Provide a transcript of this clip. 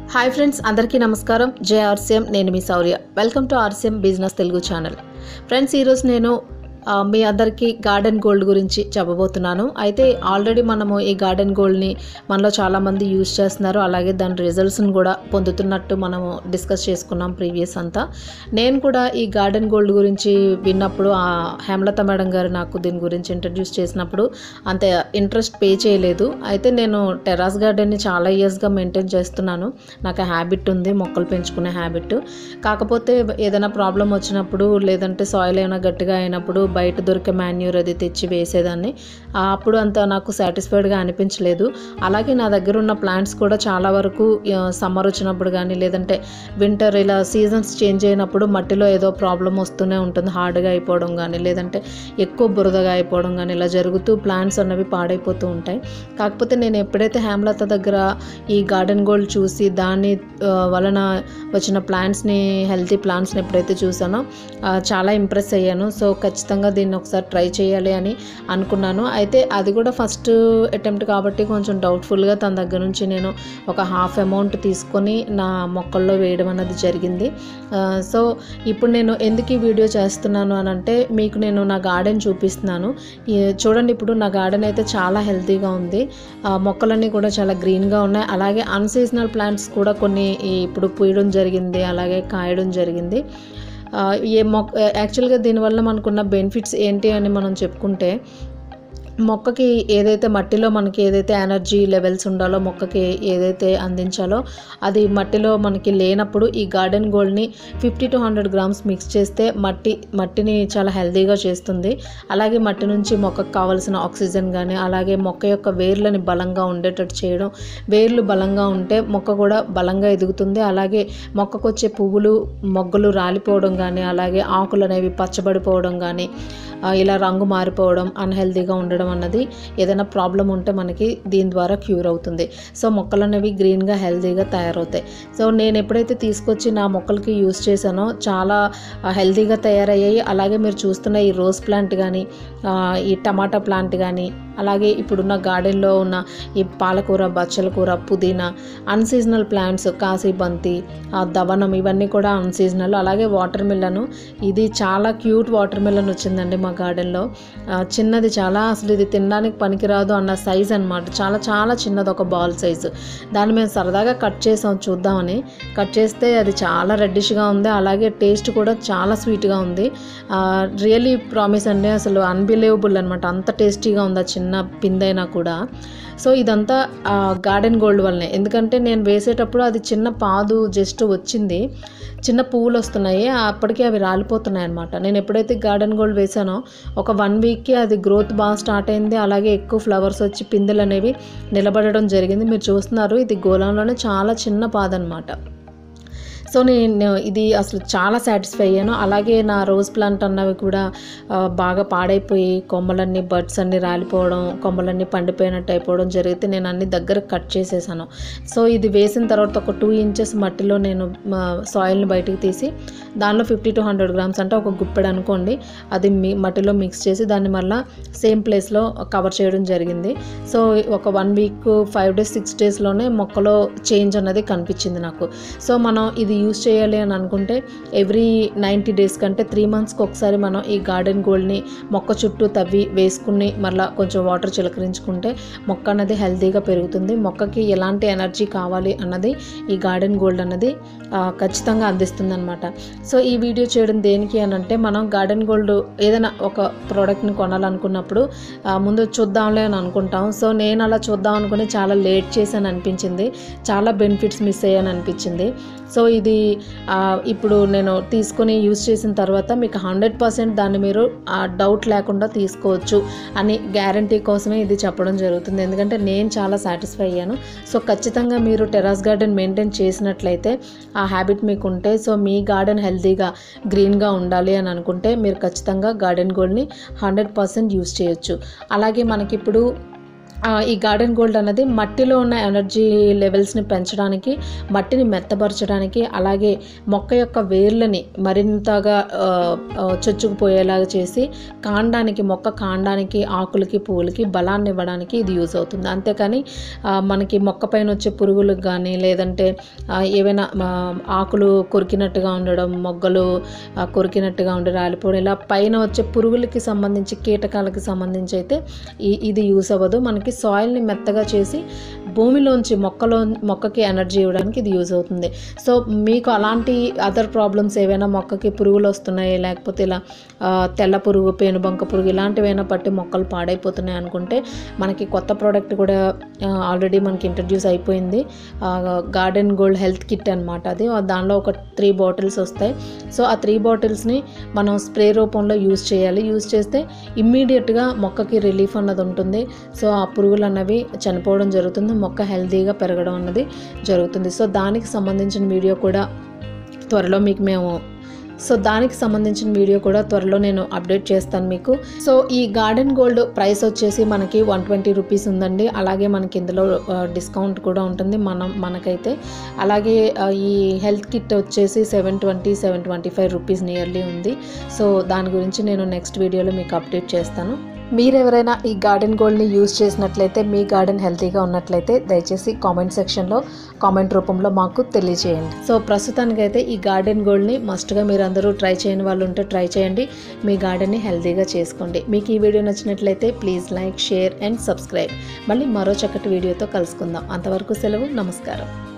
hi friends అందరికీ నమస్కారం Jai RCM నేను మీ Shaurya welcome to RCM business Telugu channel friends ఈరోజు నేను ఆ, మీ అందరికీ గార్డెన్ గోల్డ్ గురించి చెప్పబోతున్నాను అయితే ఆల్రెడీ మనము ఈ గార్డెన్ గోల్డ్ని మనలో చాలామంది యూజ్ చేస్తున్నారు అలాగే దాని రిజల్ట్స్ని కూడా పొందుతున్నట్టు మనము డిస్కస్ చేసుకున్నాం ప్రీవియస్ అంతా నేను కూడా ఈ గార్డెన్ గోల్డ్ గురించి విన్నప్పుడు ఆ హేమలత మేడం గారు నాకు దీని గురించి ఇంట్రడ్యూస్ చేసినప్పుడు అంత ఇంట్రెస్ట్ పే చేయలేదు అయితే నేను టెరాస్ గార్డెన్ని చాలా ఇయర్స్గా మెయింటైన్ చేస్తున్నాను నాకు ఆ హ్యాబిట్ ఉంది మొక్కలు పెంచుకునే హ్యాబిట్ కాకపోతే ఏదైనా ప్రాబ్లం వచ్చినప్పుడు లేదంటే సాయిల్ ఏమైనా గట్టిగా అయినప్పుడు బయట దొరికే మాన్యూర్ అది తెచ్చి వేసేదాన్ని ఆ, అప్పుడు అంత నాకు సాటిస్ఫైడ్గా అనిపించలేదు అలాగే నా దగ్గర ఉన్న ప్లాంట్స్ కూడా చాలా వరకు సమ్మర్ వచ్చినప్పుడు కానీ లేదంటే వింటర్ ఇలా సీజన్స్ చేంజ్ అయినప్పుడు మట్టిలో ఏదో ప్రాబ్లం వస్తూనే ఉంటుంది హార్డ్గా అయిపోవడం కానీ లేదంటే ఎక్కువ బురదగా అయిపోవడం కానీ ఇలా జరుగుతూ ప్లాంట్స్ అన్నవి పాడైపోతూ ఉంటాయి కాకపోతే నేను ఎప్పుడైతే హేమలత దగ్గర ఈ గార్డెన్ గోల్డ్ చూసి దాని ఆ, వలన వచ్చిన ప్లాంట్స్ని హెల్తీ ప్లాంట్స్ని ఎప్పుడైతే చూసానో ఆ, చాలా ఇంప్రెస్ అయ్యాను సో ఖచ్చితంగా దీన్ని ఒకసారి ట్రై చేయాలి అని అనుకున్నాను అయితే అది కూడా ఫస్ట్ అటెంప్ట్ కాబట్టి కొంచెం డౌట్ఫుల్గా తన దగ్గర నుంచి నేను ఒక హాఫ్ అమౌంట్ తీసుకొని నా మొక్కల్లో వేయడం అన్నది జరిగింది ఆ, సో ఇప్పుడు నేను ఎందుకు ఈ వీడియో చేస్తున్నాను అని అంటే మీకు నేను నా గార్డెన్ చూపిస్తున్నాను ఈ చూడండి ఇప్పుడు నా గార్డెన్ అయితే చాలా హెల్తీగా ఉంది ఆ, మొక్కలన్నీ కూడా చాలా గ్రీన్గా ఉన్నాయి అలాగే అన్సీజనల్ ప్లాంట్స్ కూడా కొన్ని ఈ ఇప్పుడు పూయడం జరిగింది అలాగే కాయడం జరిగింది ఆ, ఏ మొక్క యాక్చువల్గా దీనివల్ల మనకున్న బెనిఫిట్స్ ఏంటి అని మనం చెప్పుకుంటే మొక్కకి ఏదైతే మట్టిలో మనకి ఏదైతే ఎనర్జీ లెవెల్స్ ఉండాలో మొక్కకి ఏదైతే అందించాలో అది మట్టిలో మనకి లేనప్పుడు ఈ గార్డెన్ గోల్డ్ని fifty to hundred grams mix చేస్తే మట్టి మట్టిని చాలా హెల్తీగా చేస్తుంది అలాగే మట్టి నుంచి మొక్కకు కావాల్సిన ఆక్సిజన్ కానీ అలాగే మొక్క యొక్క వేర్లని బలంగా ఉండేటట్టు చేయడం వేర్లు బలంగా ఉంటే మొక్క కూడా బలంగా ఎదుగుతుంది అలాగే మొక్కకు వచ్చే పువ్వులు మొగ్గలు రాలిపోవడం కానీ అలాగే ఆకులు అనేవి పచ్చబడిపోవడం కానీ ఆ, ఇలా రంగు మారిపోవడం అన్హెల్తీగా ఉండడం అన్నది ఏదైనా ప్రాబ్లం ఉంటే మనకి దీని ద్వారా క్యూర్ అవుతుంది సో మొక్కలు అనేవి గ్రీన్గా హెల్తీగా తయారవుతాయి సో నేను ఎప్పుడైతే తీసుకొచ్చి నా మొక్కలకి యూస్ చేశానో చాలా హెల్తీగా తయారయ్యాయి అలాగే మీరు చూస్తున్న ఈ రోజ్ ప్లాంట్ కానీ ఈ టమాటా ప్లాంట్ కానీ అలాగే ఇప్పుడున్న గార్డెన్లో ఉన్న ఈ పాలకూర బచ్చల కూర పుదీనా అన్సీజనల్ ప్లాంట్స్ కాశీ బంతి ఆ దవనం ఇవన్నీ కూడా అన్సీజనల్ అలాగే వాటర్ మిల్లను ఇది చాలా క్యూట్ వాటర్ మిలన్ వచ్చిందండి మా గార్డెన్లో ఆ, చిన్నది చాలా అసలు ఇది తినడానికి పనికిరాదు అన్న సైజ్ అనమాట చాలా చాలా చిన్నది ఒక బాల్ సైజు దాన్ని మేము సరదాగా కట్ చేసాం చూద్దామని కట్ చేస్తే అది చాలా రెడ్డిష్గా ఉంది అలాగే టేస్ట్ కూడా చాలా స్వీట్గా ఉంది రియలీ ప్రామిస్ అండి అసలు అన్బిలీవబుల్ అనమాట అంత టేస్టీగా ఉంది ఆ చిన్న పిందైనా కూడా సో ఇదంతా గార్డెన్ గోల్డ్ వల్లనే ఎందుకంటే నేను వేసేటప్పుడు అది చిన్న పాదు జస్ట్ వచ్చింది చిన్న పువ్వులు వస్తున్నాయి అప్పటికే అవి రాలిపోతున్నాయి అనమాట నేను ఎప్పుడైతే గార్డెన్ గోల్డ్ వేసానో ఒక వన్ వీక్కి అది గ్రోత్ బాగా స్టార్ట్ అయింది అలాగే ఎక్కువ ఫ్లవర్స్ వచ్చి పిందెలు అనేవి నిలబడడం జరిగింది మీరు చూస్తున్నారు ఇది గోళంలోనే చాలా చిన్న పాద అనమాట సో నేను ఇది అసలు చాలా సాటిస్ఫై అయ్యాను అలాగే నా రోజ్ ప్లాంట్ అన్నవి కూడా ఆ, బాగా పాడైపోయి కొమ్మలన్నీ బడ్స్ అన్నీ రాలిపోవడం కొమ్మలన్నీ పండిపోయినట్టు అయిపోవడం జరిగితే నేను అన్ని దగ్గర కట్ చేసేసాను సో ఇది వేసిన తర్వాత ఒక టూ ఇంచెస్ మట్టిలో నేను సాయిల్ని బయటికి తీసి దానిలో ఫిఫ్టీ టు హండ్రెడ్ గ్రామ్స్ అంటే ఒక గుప్పెడు అనుకోండి అది మీ మట్టిలో మిక్స్ చేసి దాన్ని మళ్ళీ సేమ్ ప్లేస్లో కవర్ చేయడం జరిగింది సో ఒక one week five days six డేస్లోనే మొక్కలో చేంజ్ అన్నది కనిపించింది నాకు సో మనం ఇది యూస్ చేయాలి అని అనుకుంటే ఎవ్రీ నైంటీ డేస్ కంటే త్రీ మంత్స్కి ఒకసారి మనం ఈ గార్డెన్ గోల్డ్ని మొక్క చుట్టూ తవ్వి వేసుకుని మళ్ళీ కొంచెం వాటర్ చిలకరించుకుంటే మొక్క అన్నది హెల్తీగా పెరుగుతుంది మొక్కకి ఎలాంటి ఎనర్జీ కావాలి అన్నది ఈ గార్డెన్ గోల్డ్ అన్నది ఆ, ఖచ్చితంగా అందిస్తుంది అనమాట సో ఈ వీడియో చేయడం దేనికి అని అంటే మనం గార్డెన్ గోల్డ్ ఏదైనా ఒక ప్రోడక్ట్ని కొనాలనుకున్నప్పుడు ఆ, ముందు చూద్దాంలే అని అనుకుంటాం సో నేను అలా చూద్దాం అనుకుని చాలా లేట్ చేశాను అనిపించింది చాలా బెనిఫిట్స్ మిస్ అయ్యాను అనిపించింది సో ఇది ఆ, ఇప్పుడు నేను తీసుకొని యూస్ చేసిన తర్వాత మీకు హండ్రెడ్ పర్సెంట్ దాన్ని మీరు డౌట్ లేకుండా తీసుకోవచ్చు అని గ్యారంటీ కోసమే ఇది చెప్పడం జరుగుతుంది ఎందుకంటే నేను చాలా సాటిస్ఫై అయ్యాను సో ఖచ్చితంగా మీరు టెరాస్ గార్డెన్ మెయింటైన్ చేసినట్లయితే ఆ హ్యాబిట్ మీకు ఉంటే సో మీ గార్డెన్ హెల్తీగా గ్రీన్గా ఉండాలి అని అనుకుంటే మీరు ఖచ్చితంగా గార్డెన్ గోల్డ్ని హండ్రెడ్ పర్సెంట్ యూస్ చేయొచ్చు అలాగే మనకిప్పుడు ఆ, ఈ గార్డెన్ గోల్డ్ అనేది మట్టిలో ఉన్న ఎనర్జీ లెవెల్స్ని పెంచడానికి మట్టిని మెత్తపరచడానికి అలాగే మొక్క యొక్క వేర్లని మరింతగా ఆ, ఆ, చొచ్చుకుపోయేలాగా చేసి కాండానికి మొక్క కాండానికి ఆకులకి పువ్వులకి బలాన్ని ఇవ్వడానికి ఇది యూజ్ అవుతుంది అంతేకాని ఆ, మనకి మొక్క పైన వచ్చే పురుగులకు కానీ లేదంటే ఆ, ఏవైనా ఆ, ఆకులు కొరికినట్టుగా ఉండడం మొగ్గలు ఆ, కొరికినట్టుగా ఉండి రాలిపోవడం ఇలా పైన వచ్చే పురుగులకి సంబంధించి కీటకాలకి సంబంధించి అయితే ఈ ఇది యూస్ అవ్వదు మనకి సాయిల్ని మెత్తగా చేసి భూమిలోంచి మొక్కలో మొక్కకి ఎనర్జీ ఇవ్వడానికి ఇది యూజ్ అవుతుంది సో మీకు అలాంటి అదర్ ప్రాబ్లమ్స్ ఏవైనా మొక్కకి పురుగులు వస్తున్నాయి లేకపోతే ఇలా ఆ, తెల్ల పురుగు పేనుబంక పురుగు ఇలాంటివైనా పట్టి మొక్కలు పాడైపోతున్నాయి అనుకుంటే మనకి కొత్త ప్రోడక్ట్ కూడా ఆల్రెడీ మనకి ఇంట్రడ్యూస్ అయిపోయింది గార్డెన్ గోల్డ్ హెల్త్ కిట్ అనమాట అది దానిలో ఒక త్రీ బాటిల్స్ వస్తాయి సో ఆ త్రీ బాటిల్స్ని మనం స్ప్రే రూపంలో యూజ్ చేయాలి యూజ్ చేస్తే ఇమ్మీడియట్గా మొక్కకి రిలీఫ్ అన్నది ఉంటుంది సో ఆ పురుగులు అన్నవి చనిపోవడం జరుగుతుంది మొక్క హెల్తీగా పెరగడం అన్నది జరుగుతుంది సో దానికి సంబంధించిన వీడియో కూడా త్వరలో మీకు మేము సో దానికి సంబంధించిన వీడియో కూడా త్వరలో నేను అప్డేట్ చేస్తాను మీకు సో ఈ గార్డెన్ గోల్డ్ ప్రైస్ వచ్చేసి మనకి వన్ ట్వంటీ రూపీస్ ఉందండి అలాగే మనకి ఇందులో డిస్కౌంట్ కూడా ఉంటుంది మనం మనకైతే అలాగే ఆ, ఈ హెల్త్ కిట్ వచ్చేసి seven twenty seven twenty five rupees nearly ఉంది సో దాని గురించి నేను నెక్స్ట్ వీడియోలో మీకు అప్డేట్ చేస్తాను మీరు ఎవరైనా ఈ గార్డెన్ గోల్డ్ని యూజ్ చేసినట్లయితే మీ గార్డెన్ హెల్తీగా ఉన్నట్లయితే దయచేసి కామెంట్ సెక్షన్లో కామెంట్ రూపంలో మాకు తెలియజేయండి సో ప్రస్తుతానికైతే ఈ గార్డెన్ గోల్డ్ని మస్ట్గా మీరు అందరూ ట్రై చేయని వాళ్ళు ఉంటే ట్రై చేయండి మీ గార్డెన్ని హెల్తీగా చేసుకోండి మీకు ఈ వీడియో నచ్చినట్లయితే please like share and subscribe మళ్ళీ మరో చక్కటి వీడియోతో కలుసుకుందాం అంతవరకు సెలవు నమస్కారం